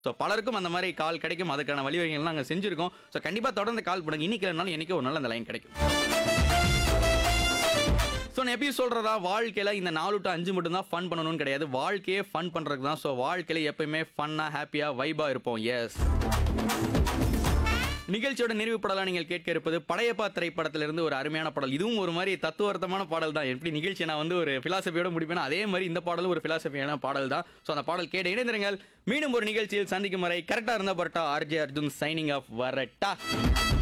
so பலருக்கும் அந்த மாதிரி கால் கிடைக்கும் அதுக்கான வழிவகைகள்லாம் நாங்கள் செஞ்சுருக்கோம் ஸோ கண்டிப்பாக தொடர்ந்து கால் பண்ணுங்க இன்னைக்கு இல்லைனாலும் என்னைக்கோ ஒரு நாள் அந்த லைன் கிடைக்கும் ஸோ நான் எப்பயும் சொல்கிறதா வாழ்க்கையில் இந்த நாலு டு அஞ்சு மட்டும் தான் ஃபன் பண்ணணும்னு கிடையாது வாழ்க்கையே ஃபன் பண்ணுறதுக்கு தான் ஸோ வாழ்க்கையில் எப்பயுமே ஃபன்னாக ஹாப்பியாக வைபாக இருப்போம் எஸ் நிகழ்ச்சியோட நிறைவு பாடலாம் நீங்கள் கேட்க இருப்பது படையப்பா திரைப்படத்திலிருந்து ஒரு அருமையான பாடல் இதுவும் ஒரு மாதிரி தத்துவார்த்தமான பாடல் தான் எப்படி நிகழ்ச்சி நான் வந்து ஒரு பிலாசபியோட முடிப்பேன் அதே மாதிரி இந்த பாடலும் ஒரு பிலாசபியான பாடல் தான் ஸோ அந்த பாடல் கேட்டு இணைந்திருங்கள் மீண்டும் ஒரு நிகழ்ச்சியில் சந்திக்கும் வரை கரெக்டாக இருந்தால் பரட்டா ஆர்ஜே அர்ஜுன் சைனிங் ஆஃப் வரட்டா